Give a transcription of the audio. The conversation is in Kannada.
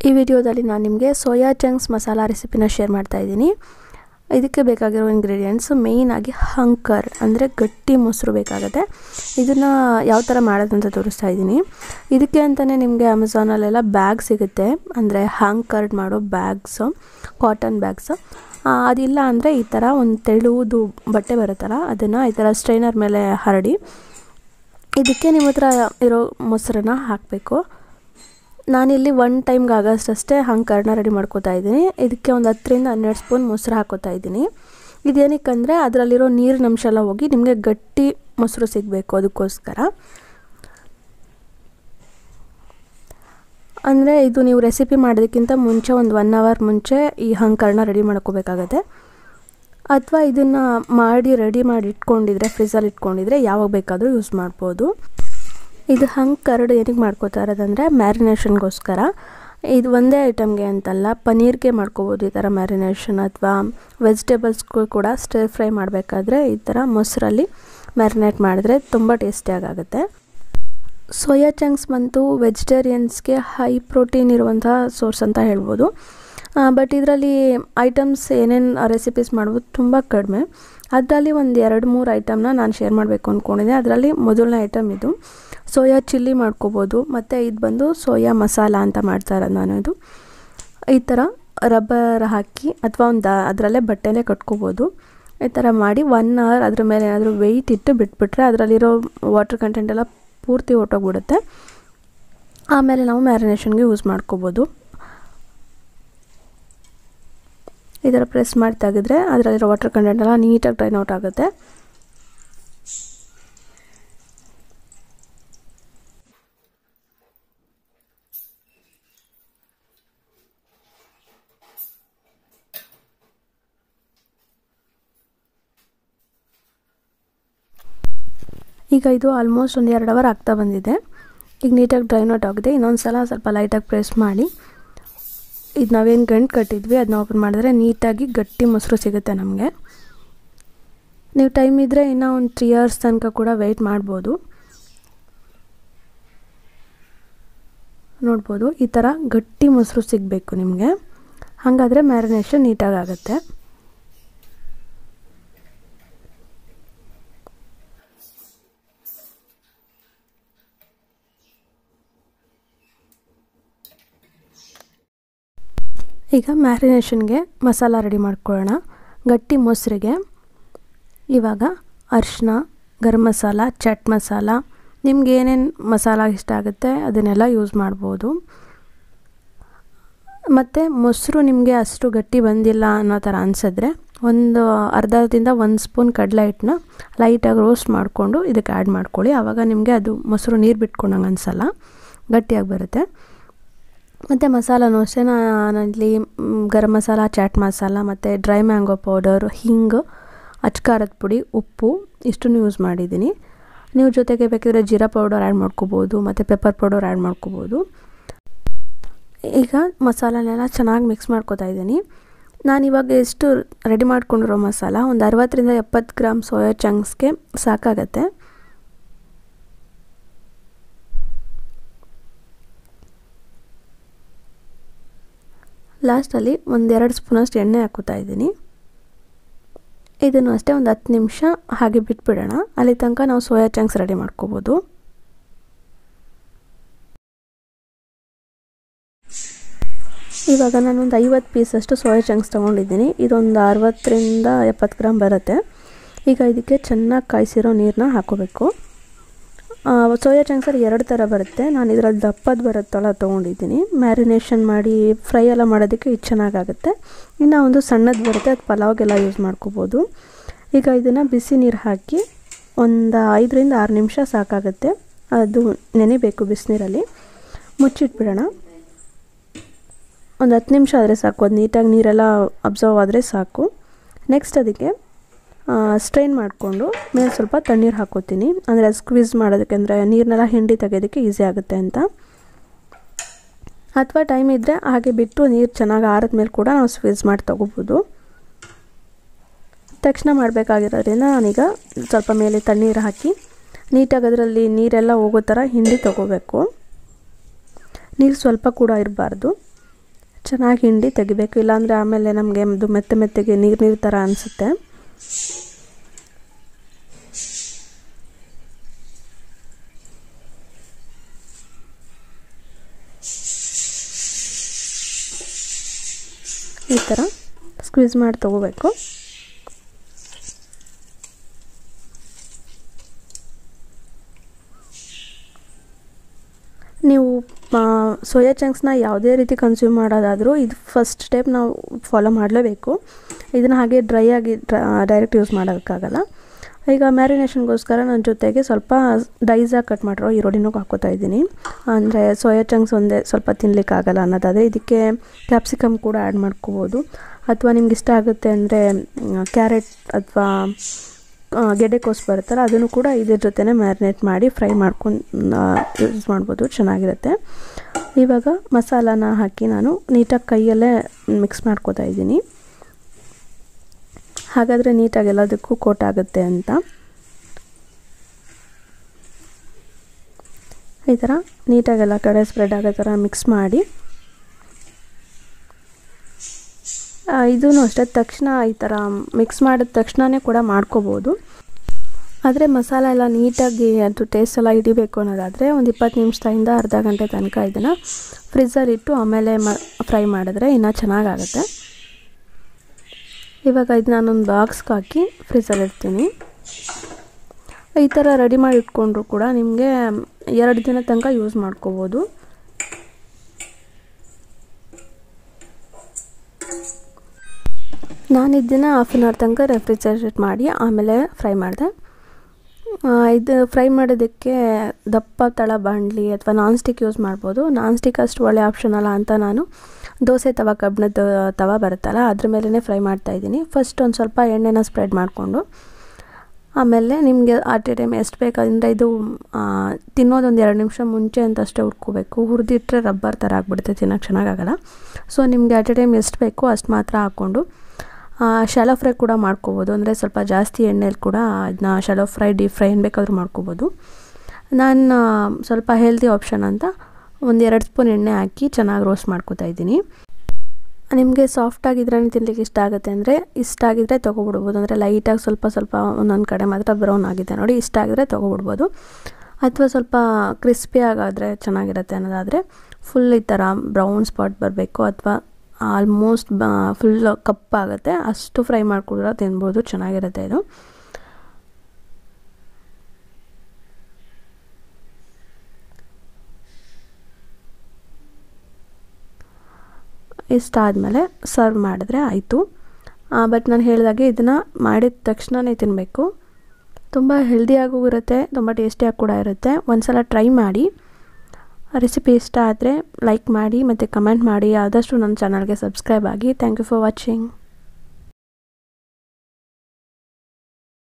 ಈ ವಿಡಿಯೋದಲ್ಲಿ ನಾನು ನಿಮಗೆ ಸೋಯಾ ಚಂಕ್ಸ್ ಮಸಾಲ ರೆಸಿಪಿನ ಶೇರ್ ಮಾಡ್ತಾ ಇದ್ದೀನಿ ಇದಕ್ಕೆ ಬೇಕಾಗಿರೋ ಇಂಗ್ರೀಡಿಯೆಂಟ್ಸ್ ಮೇಯ್ನಾಗಿ ಹಂಕರ್ ಅಂದರೆ ಗಟ್ಟಿ ಮೊಸರು ಬೇಕಾಗುತ್ತೆ ಇದನ್ನು ಯಾವ ಥರ ಮಾಡೋದಂತ ತೋರಿಸ್ತಾ ಇದ್ದೀನಿ ಇದಕ್ಕೆ ಅಂತಲೇ ನಿಮಗೆ ಅಮೆಝಾನಲ್ಲೆಲ್ಲ ಬ್ಯಾಗ್ ಸಿಗುತ್ತೆ ಅಂದರೆ ಹ್ಯಾಂಕರ್ಡ್ ಮಾಡೋ ಬ್ಯಾಗ್ಸು ಕಾಟನ್ ಬ್ಯಾಗ್ಸು ಅದಿಲ್ಲ ಅಂದರೆ ಈ ಥರ ಒಂದು ತೆಳುವುದು ಬಟ್ಟೆ ಬರುತ್ತಲ್ಲ ಅದನ್ನು ಈ ಥರ ಸ್ಟ್ರೈನರ್ ಮೇಲೆ ಹರಡಿ ಇದಕ್ಕೆ ನಿಮ್ಮ ಹತ್ರ ಇರೋ ಮೊಸರನ್ನ ಹಾಕಬೇಕು ನಾನಿಲ್ಲಿ ಒನ್ ಟೈಮ್ಗೆ ಆಗೋಷ್ಟಷ್ಟೇ ಹಂಕರ್ನ ರೆಡಿ ಮಾಡ್ಕೋತಾ ಇದ್ದೀನಿ ಇದಕ್ಕೆ ಒಂದು ಹತ್ತರಿಂದ ಹನ್ನೆರಡು ಸ್ಪೂನ್ ಮೊಸರು ಹಾಕೋತಾ ಇದ್ದೀನಿ ಇದೇನಕ್ಕಂದರೆ ಅದರಲ್ಲಿರೋ ನೀರಿನ ಅಂಶ ಎಲ್ಲ ಹೋಗಿ ನಿಮಗೆ ಗಟ್ಟಿ ಮೊಸರು ಸಿಗಬೇಕು ಅದಕ್ಕೋಸ್ಕರ ಅಂದರೆ ಇದು ನೀವು ರೆಸಿಪಿ ಮಾಡೋದಕ್ಕಿಂತ ಮುಂಚೆ ಒಂದು ಒನ್ ಅವರ್ ಮುಂಚೆ ಈ ಹಂಕರ್ನ ರೆಡಿ ಮಾಡ್ಕೋಬೇಕಾಗತ್ತೆ ಅಥವಾ ಇದನ್ನು ಮಾಡಿ ರೆಡಿ ಮಾಡಿ ಇಟ್ಕೊಂಡಿದ್ರೆ ಫ್ರಿಜಲ್ಲಿ ಇಟ್ಕೊಂಡಿದ್ರೆ ಯಾವಾಗ ಬೇಕಾದರೂ ಯೂಸ್ ಮಾಡ್ಬೋದು ಇದು ಹಂಗೆ ಕರಡು ಏನಕ್ಕೆ ಮಾಡ್ಕೋತಾ ಇರೋದಂದರೆ ಮ್ಯಾರಿನೇಷನ್ಗೋಸ್ಕರ ಇದು ಒಂದೇ ಐಟಮ್ಗೆ ಅಂತಲ್ಲ ಪನ್ನೀರ್ಗೆ ಮಾಡ್ಕೋಬೋದು ಈ ಥರ ಮ್ಯಾರಿನೇಷನ್ ಅಥವಾ ವೆಜಿಟೇಬಲ್ಸ್ಗೂ ಕೂಡ ಸ್ಟಿರ್ ಫ್ರೈ ಮಾಡಬೇಕಾದ್ರೆ ಈ ಥರ ಮೊಸರಲ್ಲಿ ಮ್ಯಾರಿನೇಟ್ ಮಾಡಿದ್ರೆ ತುಂಬ ಟೇಸ್ಟಿಯಾಗುತ್ತೆ ಸೋಯಾ ಚಂಕ್ಸ್ ಬಂತು ವೆಜಿಟೇರಿಯನ್ಸ್ಗೆ ಹೈ ಪ್ರೋಟೀನ್ ಇರುವಂಥ ಸೋರ್ಸ್ ಅಂತ ಹೇಳ್ಬೋದು ಬಟ್ ಇದರಲ್ಲಿ ಐಟಮ್ಸ್ ಏನೇನು ರೆಸಿಪೀಸ್ ಮಾಡ್ಬೋದು ತುಂಬ ಕಡಿಮೆ ಅದರಲ್ಲಿ ಒಂದು ಎರಡು ಮೂರು ಐಟಮ್ನ ನಾನು ಶೇರ್ ಮಾಡಬೇಕು ಅಂದ್ಕೊಂಡಿದ್ದೆ ಅದರಲ್ಲಿ ಮೊದಲನೇ ಐಟಮ್ ಇದು ಸೋಯಾ ಚಿಲ್ಲಿ ಮಾಡ್ಕೋಬೋದು ಮತ್ತು ಇದು ಬಂದು ಸೋಯಾ ಮಸಾಲ ಅಂತ ಮಾಡ್ತಾ ಇರೋದು ನಾನು ಇದು ಈ ಥರ ರಬ್ಬರ್ ಹಾಕಿ ಅಥವಾ ಒಂದು ಅದರಲ್ಲೇ ಬಟ್ಟೆನೇ ಕಟ್ಕೋಬೋದು ಈ ಥರ ಮಾಡಿ ಒನ್ ಅವರ್ ಅದ್ರ ಮೇಲೆ ಏನಾದರೂ ವೆಯ್ಟ್ ಇಟ್ಟು ಬಿಟ್ಬಿಟ್ರೆ ಅದರಲ್ಲಿರೋ ವಾಟರ್ ಕಂಟೆಂಟ್ ಎಲ್ಲ ಪೂರ್ತಿ ಹೊಟ್ಟೋಗ್ಬಿಡುತ್ತೆ ಆಮೇಲೆ ನಾವು ಮ್ಯಾರಿನೇಷನ್ಗೆ ಯೂಸ್ ಮಾಡ್ಕೋಬೋದು ಈ ಥರ ಪ್ರೆಸ್ ಮಾಡಿ ತೆಗೆದ್ರೆ ಅದರಲ್ಲಿರೋ ವಾಟರ್ ಕಂಟೆಂಟ್ ಎಲ್ಲ ನೀಟಾಗಿ ಡ್ರೈನ್ ಔಟ್ ಆಗುತ್ತೆ ಈಗ ಇದು ಆಲ್ಮೋಸ್ಟ್ ಒಂದು ಎರಡು ಅವರ್ ಆಗ್ತಾ ಬಂದಿದೆ ಈಗ ನೀಟಾಗಿ ಡ್ರೈನ್ ಔಟ್ ಆಗಿದೆ ಇನ್ನೊಂದು ಸಲ ಸ್ವಲ್ಪ ಲೈಟಾಗಿ ಪ್ರೆಸ್ ಮಾಡಿ ಇದು ನಾವೇನು ಗಂಟು ಕಟ್ಟಿದ್ವಿ ಅದನ್ನ ಓಪನ್ ಮಾಡಿದ್ರೆ ನೀಟಾಗಿ ಗಟ್ಟಿ ಮೊಸರು ಸಿಗುತ್ತೆ ನಮಗೆ ನೀವು ಟೈಮ್ ಇದ್ದರೆ ಇನ್ನೂ ಒಂದು ತ್ರೀ ಇಯರ್ಸ್ ತನಕ ಕೂಡ ವೆಯ್ಟ್ ಮಾಡ್ಬೋದು ನೋಡ್ಬೋದು ಈ ಥರ ಗಟ್ಟಿ ಮೊಸರು ಸಿಗಬೇಕು ನಿಮಗೆ ಹಾಗಾದರೆ ಮ್ಯಾರಿನೇಷನ್ ನೀಟಾಗಿ ಆಗುತ್ತೆ ಈಗ ಮ್ಯಾರಿನೇಷನ್ಗೆ ಮಸಾಲ ರೆಡಿ ಮಾಡ್ಕೊಳ್ಳೋಣ ಗಟ್ಟಿ ಮೊಸರಿಗೆ ಇವಾಗ ಅರಿಶಿನ ಗರಂ ಮಸಾಲ ಚಟ್ ಮಸಾಲ ನಿಮ್ಗೆ ಏನೇನು ಮಸಾಲ ಇಷ್ಟ ಆಗುತ್ತೆ ಅದನ್ನೆಲ್ಲ ಯೂಸ್ ಮಾಡ್ಬೋದು ಮತ್ತು ಮೊಸರು ನಿಮಗೆ ಅಷ್ಟು ಗಟ್ಟಿ ಬಂದಿಲ್ಲ ಅನ್ನೋ ಥರ ಅನಿಸಿದ್ರೆ ಒಂದು ಅರ್ಧದಿಂದ ಒಂದು ಸ್ಪೂನ್ ಕಡಲೆ ಹಿಟ್ಟನ್ನ ಲೈಟಾಗಿ ರೋಸ್ಟ್ ಮಾಡಿಕೊಂಡು ಇದಕ್ಕೆ ಆ್ಯಡ್ ಮಾಡ್ಕೊಳ್ಳಿ ಆವಾಗ ನಿಮಗೆ ಅದು ಮೊಸರು ನೀರು ಬಿಟ್ಕೊಂಡಂಗೆ ಅನಿಸಲ್ಲ ಗಟ್ಟಿಯಾಗಿ ಬರುತ್ತೆ ಮತ್ತು ಮಸಾಲನೂ ಅಷ್ಟೇ ನಾನಲ್ಲಿ ಗರಂ ಮಸಾಲ ಚಾಟ್ ಮಸಾಲ ಮತ್ತು ಡ್ರೈ ಮ್ಯಾಂಗೋ ಪೌಡರ್ ಹಿಂಗು ಅಚ್ಕಾರದ ಪುಡಿ ಉಪ್ಪು ಇಷ್ಟನ್ನು ಯೂಸ್ ಮಾಡಿದ್ದೀನಿ ನೀವು ಜೊತೆಗೆ ಬೇಕಿದ್ರೆ ಜೀರಾ ಪೌಡರ್ ಆ್ಯಡ್ ಮಾಡ್ಕೋಬೋದು ಮತ್ತು ಪೆಪ್ಪರ್ ಪೌಡರ್ ಆ್ಯಡ್ ಮಾಡ್ಕೋಬೋದು ಈಗ ಮಸಾಲನೆಲ್ಲ ಚೆನ್ನಾಗಿ ಮಿಕ್ಸ್ ಮಾಡ್ಕೋತಾ ಇದ್ದೀನಿ ನಾನು ಇವಾಗ ಎಷ್ಟು ರೆಡಿ ಮಾಡ್ಕೊಂಡಿರೋ ಮಸಾಲ ಒಂದು ಅರವತ್ತರಿಂದ ಎಪ್ಪತ್ತು ಗ್ರಾಮ್ ಸೋಯಾ ಚಂಕ್ಸ್ಗೆ ಸಾಕಾಗತ್ತೆ ಲಾಸ್ಟಲ್ಲಿ ಒಂದೆರಡು ಸ್ಪೂನಷ್ಟು ಎಣ್ಣೆ ಹಾಕೋತಾ ಇದ್ದೀನಿ ಇದನ್ನು ಅಷ್ಟೇ ಒಂದು ಹತ್ತು ನಿಮಿಷ ಹಾಗೆ ಬಿಟ್ಬಿಡೋಣ ಅಲ್ಲಿ ತನಕ ನಾವು ಸೋಯಾ ಚಂಕ್ಸ್ ರೆಡಿ ಮಾಡ್ಕೋಬೋದು ಇವಾಗ ನಾನು ಒಂದು ಐವತ್ತು ಪೀಸಷ್ಟು ಸೋಯಾ ಚಂಕ್ಸ್ ತೊಗೊಂಡಿದ್ದೀನಿ ಇದೊಂದು ಅರವತ್ತರಿಂದ ಎಪ್ಪತ್ತು ಗ್ರಾಮ್ ಬರುತ್ತೆ ಈಗ ಇದಕ್ಕೆ ಚೆನ್ನಾಗಿ ಕಾಯಿಸಿರೋ ನೀರನ್ನ ಹಾಕೋಬೇಕು ಸೋಯಾ ಚಂಕ್ಸಲ್ಲಿ ಎರಡು ಥರ ಬರುತ್ತೆ ನಾನು ಇದರಲ್ಲಿ ದಪ್ಪದ ಬರುತ್ತಲ್ಲ ತೊಗೊಂಡಿದ್ದೀನಿ ಮ್ಯಾರಿನೇಷನ್ ಮಾಡಿ ಫ್ರೈ ಎಲ್ಲ ಮಾಡೋದಕ್ಕೆ ಇದು ಚೆನ್ನಾಗಾಗುತ್ತೆ ಇನ್ನು ಒಂದು ಸಣ್ಣದು ಬರುತ್ತೆ ಅದು ಪಲಾವ್ಗೆಲ್ಲ ಯೂಸ್ ಮಾಡ್ಕೋಬೋದು ಈಗ ಇದನ್ನು ಬಿಸಿ ನೀರು ಹಾಕಿ ಒಂದು ಐದರಿಂದ ಆರು ನಿಮಿಷ ಸಾಕಾಗುತ್ತೆ ಅದು ನೆನೆಬೇಕು ಬಿಸಿನೀರಲ್ಲಿ ಮುಚ್ಚಿಟ್ಬಿಡೋಣ ಒಂದು ಹತ್ತು ನಿಮಿಷ ಆದರೆ ಸಾಕು ಅದು ನೀಟಾಗಿ ನೀರೆಲ್ಲ ಅಬ್ಸರ್ವ್ ಆದರೆ ಸಾಕು ನೆಕ್ಸ್ಟ್ ಅದಕ್ಕೆ ಸ್ಟ್ರೈನ್ ಮಾಡಿಕೊಂಡು ಮೇಲೆ ಸ್ವಲ್ಪ ತಣ್ಣೀರು ಹಾಕೋತೀನಿ ಅಂದರೆ ಸ್ಕ್ವೀಸ್ ಮಾಡೋದಕ್ಕೆ ಅಂದರೆ ನೀರನ್ನೆಲ್ಲ ಹಿಂಡಿ ತೆಗೆಯೋದಕ್ಕೆ ಈಸಿ ಆಗುತ್ತೆ ಅಂತ ಅಥವಾ ಟೈಮ್ ಇದ್ದರೆ ಹಾಗೆ ಬಿಟ್ಟು ನೀರು ಚೆನ್ನಾಗಿ ಆರಿದ ಮೇಲೆ ಕೂಡ ನಾವು ಸ್ಕ್ವೀಸ್ ಮಾಡಿ ತೊಗೋಬೋದು ತಕ್ಷಣ ಮಾಡಬೇಕಾಗಿರೋದ್ರಿಂದ ನಾನೀಗ ಸ್ವಲ್ಪ ಮೇಲೆ ತಣ್ಣೀರು ಹಾಕಿ ನೀಟಾಗಿ ಅದರಲ್ಲಿ ನೀರೆಲ್ಲ ಹೋಗೋ ಥರ ಹಿಂಡಿ ತೊಗೋಬೇಕು ನೀರು ಸ್ವಲ್ಪ ಕೂಡ ಇರಬಾರ್ದು ಚೆನ್ನಾಗಿ ಹಿಂಡಿ ತೆಗಿಬೇಕು ಇಲ್ಲಾಂದರೆ ಆಮೇಲೆ ನಮಗೆ ಅದು ಮೆತ್ತೆ ಮೆತ್ತಗೆ ನೀರು ನೀರು ಥರ ಅನಿಸುತ್ತೆ ಈ ಥರ ಸ್ಕ್ವೀಸ್ ಮಾಡಿ ತೊಗೋಬೇಕು ನೀವು ಸೋಯಾ ಚಂಕ್ಸ್ನ ಯಾವುದೇ ರೀತಿ ಕನ್ಸ್ಯೂಮ್ ಮಾಡೋದಾದರೂ ಇದು ಫಸ್ಟ್ ಸ್ಟೆಪ್ ನಾವು ಫಾಲೋ ಮಾಡಲೇಬೇಕು ಇದನ್ನು ಹಾಗೆ ಡ್ರೈ ಆಗಿ ಡೈರೆಕ್ಟ್ ಯೂಸ್ ಮಾಡೋದಕ್ಕಾಗಲ್ಲ ಈಗ ಮ್ಯಾರಿನೇಷನ್ಗೋಸ್ಕರ ನನ್ನ ಜೊತೆಗೆ ಸ್ವಲ್ಪ ಡೈಸಾಗಿ ಕಟ್ ಮಾಡಿರೋ ಈರುಳ್ಳಿನೂ ಹಾಕ್ಕೋತಾ ಇದ್ದೀನಿ ಅಂದರೆ ಸೋಯಾ ಚಂಕ್ಸ್ ಒಂದೇ ಸ್ವಲ್ಪ ತಿನ್ನಲಿಕ್ಕಾಗಲ್ಲ ಅನ್ನೋದಾದರೆ ಇದಕ್ಕೆ ಕ್ಯಾಪ್ಸಿಕಮ್ ಕೂಡ ಆ್ಯಡ್ ಮಾಡ್ಕೋಬೋದು ಅಥವಾ ನಿಮ್ಗೆ ಇಷ್ಟ ಆಗುತ್ತೆ ಅಂದರೆ ಕ್ಯಾರೆಟ್ ಅಥವಾ ಗೆಡ್ಡೆಕೋಸು ಬರುತ್ತಲ್ಲ ಅದನ್ನು ಕೂಡ ಇದ್ರ ಜೊತೆನೇ ಮ್ಯಾರಿನೇಟ್ ಮಾಡಿ ಫ್ರೈ ಮಾಡ್ಕೊಂಡು ಯೂಸ್ ಮಾಡ್ಬೋದು ಚೆನ್ನಾಗಿರುತ್ತೆ ಇವಾಗ ಮಸಾಲಾನ ಹಾಕಿ ನಾನು ನೀಟಾಗಿ ಕೈಯಲ್ಲೇ ಮಿಕ್ಸ್ ಮಾಡ್ಕೋತಾ ಇದ್ದೀನಿ ಹಾಗಾದರೆ ನೀಟಾಗಿ ಎಲ್ಲದಕ್ಕೂ ಕೋಟ್ ಆಗುತ್ತೆ ಅಂತ ಈ ಥರ ನೀಟಾಗಿ ಎಲ್ಲ ಕಡೆ ಸ್ಪ್ರೆಡ್ ಆಗೋ ಥರ ಮಿಕ್ಸ್ ಮಾಡಿ ಇದೂ ಅಷ್ಟೇ ತಕ್ಷಣ ಈ ಥರ ಮಿಕ್ಸ್ ಮಾಡಿದ ತಕ್ಷಣವೇ ಕೂಡ ಮಾಡ್ಕೋಬೋದು ಆದರೆ ಮಸಾಲ ಎಲ್ಲ ನೀಟಾಗಿ ಅದು ಟೇಸ್ಟ್ ಎಲ್ಲ ಹಿಡಿಬೇಕು ಅನ್ನೋದಾದರೆ ಒಂದು ಇಪ್ಪತ್ತು ನಿಮಿಷದಿಂದ ಅರ್ಧ ಗಂಟೆ ತನಕ ಇದನ್ನು ಫ್ರಿಜ್ಜಲ್ಲಿ ಇಟ್ಟು ಆಮೇಲೆ ಮ ಫ್ರೈ ಮಾಡಿದ್ರೆ ಇನ್ನೂ ಚೆನ್ನಾಗಾಗುತ್ತೆ ಇವಾಗ ಇದು ನಾನೊಂದು ಬಾಕ್ಸ್ಗೆ ಹಾಕಿ ಫ್ರಿಜ್ಜಲ್ಲಿ ಇಡ್ತೀನಿ ಈ ಥರ ರೆಡಿ ಮಾಡಿ ಇಟ್ಕೊಂಡ್ರು ಕೂಡ ನಿಮಗೆ ಎರಡು ದಿನ ತನಕ ಯೂಸ್ ಮಾಡ್ಕೋಬೋದು ನಾನು ಇದನ್ನು ಹಾಫ್ ಆನ್ ಅವರ್ ತನಕ ರೆಫ್ರಿಜರೇಟ್ ಮಾಡಿ ಆಮೇಲೆ ಫ್ರೈ ಮಾಡಿದೆ ಇದು ಫ್ರೈ ಮಾಡೋದಕ್ಕೆ ದಪ್ಪ ತಳ ಬಾಣಲಿ ಅಥವಾ ನಾನ್ ಸ್ಟಿಕ್ ಯೂಸ್ ಮಾಡ್ಬೋದು ನಾನ್ ಸ್ಟಿಕ್ ಅಷ್ಟು ಒಳ್ಳೆ ಆಪ್ಷನ್ ಅಲ್ಲ ಅಂತ ನಾನು ದೋಸೆ ತವ ಕಬ್ಬಿಣದ ತವ ಬರುತ್ತಲ್ಲ ಅದ್ರ ಮೇಲೇ ಫ್ರೈ ಮಾಡ್ತಾಯಿದ್ದೀನಿ ಫಸ್ಟ್ ಒಂದು ಸ್ವಲ್ಪ ಎಣ್ಣೆನ ಸ್ಪ್ರೆಡ್ ಮಾಡಿಕೊಂಡು ಆಮೇಲೆ ನಿಮಗೆ ಆಟ್ ಎ ಟೈಮ್ ಎಷ್ಟು ಬೇಕಂದರೆ ಇದು ತಿನ್ನೋದೊಂದು ಎರಡು ನಿಮಿಷ ಮುಂಚೆ ಅಂತ ಅಷ್ಟೇ ಹುರ್ಕೋಬೇಕು ಹುರಿದಿಟ್ರೆ ರಬ್ಬರ್ ಥರ ಆಗಿಬಿಡುತ್ತೆ ತಿನ್ನೋಕ್ಕೆ ಚೆನ್ನಾಗಾಗಲ್ಲ ಸೊ ನಿಮಗೆ ಆಟ್ ಎ ಟೈಮ್ ಎಷ್ಟು ಬೇಕೋ ಅಷ್ಟು ಮಾತ್ರ ಹಾಕ್ಕೊಂಡು ಶಾಲೋ ಫ್ರೈ ಕೂಡ ಮಾಡ್ಕೋಬೋದು ಅಂದರೆ ಸ್ವಲ್ಪ ಜಾಸ್ತಿ ಎಣ್ಣೆಲಿ ಕೂಡ ಅದನ್ನ ಶಾಲೋ ಫ್ರೈ ಡೀಪ್ ಫ್ರೈ ಏನು ಬೇಕಾದರೂ ಮಾಡ್ಕೋಬೋದು ನಾನು ಸ್ವಲ್ಪ ಹೆಲ್ದಿ ಆಪ್ಷನ್ ಅಂತ ಒಂದು ಎರಡು ಸ್ಪೂನ್ ಎಣ್ಣೆ ಹಾಕಿ ಚೆನ್ನಾಗಿ ರೋಸ್ಟ್ ಮಾಡ್ಕೋತಾ ಇದ್ದೀನಿ ನಿಮಗೆ ಸಾಫ್ಟಾಗಿದ್ರೇ ತಿನ್ಲಿಕ್ಕೆ ಇಷ್ಟ ಆಗುತ್ತೆ ಅಂದರೆ ಇಷ್ಟ ಆಗಿದ್ದರೆ ತೊಗೊಬಿಡ್ಬೋದು ಅಂದರೆ ಲೈಟಾಗಿ ಸ್ವಲ್ಪ ಸ್ವಲ್ಪ ಒಂದೊಂದು ಕಡೆ ಮಾತ್ರ ಬ್ರೌನ್ ಆಗಿದೆ ನೋಡಿ ಇಷ್ಟ ಆಗಿದ್ರೆ ತೊಗೊಬಿಡ್ಬೋದು ಅಥವಾ ಸ್ವಲ್ಪ ಕ್ರಿಸ್ಪಿ ಆಗಾದರೆ ಚೆನ್ನಾಗಿರುತ್ತೆ ಅನ್ನೋದಾದರೆ ಫುಲ್ ಈ ಥರ ಬ್ರೌನ್ ಸ್ಪಾಟ್ ಬರಬೇಕು ಅಥವಾ ಆಲ್ಮೋಸ್ಟ್ ಬ ಫುಲ್ ಕಪ್ಪಾಗುತ್ತೆ ಅಷ್ಟು ಫ್ರೈ ಮಾಡ್ಕೊಂಡ್ರೆ ತಿನ್ಬೋದು ಚೆನ್ನಾಗಿರುತ್ತೆ ಇದು ಇಷ್ಟಾದಮೇಲೆ ಸರ್ವ್ ಮಾಡಿದ್ರೆ ಆಯಿತು ಬಟ್ ನಾನು ಹೇಳಿದಾಗೆ ಇದನ್ನು ಮಾಡಿದ ತಕ್ಷಣವೇ ತಿನ್ನಬೇಕು ತುಂಬ ಹೆಲ್ದಿಯಾಗೂ ಇರುತ್ತೆ ತುಂಬ ಟೇಸ್ಟಿಯಾಗಿ ಕೂಡ ಇರುತ್ತೆ ಒಂದು ಸಲ ಟ್ರೈ ಮಾಡಿ ರೆಸಿಪಿ ಇಷ್ಟ ಆದರೆ ಲೈಕ್ ಮಾಡಿ ಮತ್ತು ಕಮೆಂಟ್ ಮಾಡಿ ಆದಷ್ಟು ನನ್ನ ಚಾನಲ್ಗೆ ಸಬ್ಸ್ಕ್ರೈಬ್ ಆಗಿ ಥ್ಯಾಂಕ್ ಯು ಫಾರ್ ವಾಚಿಂಗ್